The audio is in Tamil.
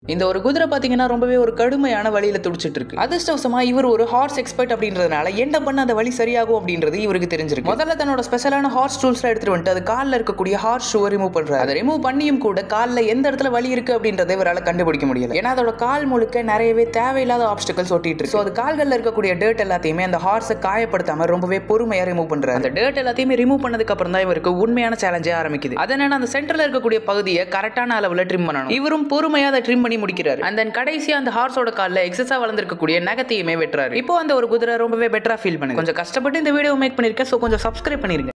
இந்த ஒரு குதிரை பாத்தீங்கன்னா ரொம்பவே ஒரு கடுமையான வழியில துடிச்சிட்டு இருக்கு அதிர்ஷ்டவசமா இவர் ஒரு ஹார்ஸ் எக்ஸ்பர்ட் அப்படின்றதுனால என்ன பண்ண அந்த வழி சரியாகும் அப்படின்றது இவருக்கு தெரிஞ்சிருக்கு முதல்ல தன்னோட ஸ்பெஷலான ஹார்ஸ் டூல்ஸ்ல எடுத்துட்டு வந்துட்டு அது காலில் இருக்கக்கூடிய ஹார்ஸ் ஷூவை ரிமூவ் பண்றாரு அதை ரிமூவ் பண்ணியும் கூட காலில் எந்த இடத்துல வலி இருக்கு அப்படின்றத இவரால் கண்டுபிடிக்க முடியல ஏன்னா அதோட கால் முழுக்க நிறையவே தேவையில்லாத ஆப்ஸ்டிகல்ஸ் ஒட்டிட்டு இருக்கு ஸோ அது கால்களில் இருக்கக்கூடிய டேர்ட் எல்லாத்தையுமே அந்த ஹார்ஸை காயப்படுத்தாம ரொம்பவே பொறுமையா ரிமூவ் பண்றாரு அந்த டேர்ட் எல்லாத்தையுமே ரிமூவ் பண்ணதுக்கு அப்புறம் தான் இவருக்கு உண்மையான சேலஞ்சே ஆரம்பிக்குது அது என்னன்னா அந்த சென்டர்ல இருக்கக்கூடிய பகுதியை கரெக்டான அளவுல ட்ரிம் பண்ணணும் இவரும் பொறுமையா அதை ட்ரிம் பண்ணி முடிக்கிறாரு அண்ட் தென் கடைசியா அந்த ஹார்ஸோட கால்ல எக்ஸஸா வளர்ந்துருக்கக்கூடிய நகத்தையுமே வெட்டுறாரு இப்போ அந்த ஒரு குதிரை ரொம்பவே பெட்டரா ஃபீல் பண்ணுது கொஞ்சம் கஷ்டப்பட்டு இந்த வீடியோ மேக் பண்ணிருக்கேன் ஸோ கொஞ்சம் சப்ஸ்கிரைப் பண்ணிருங்க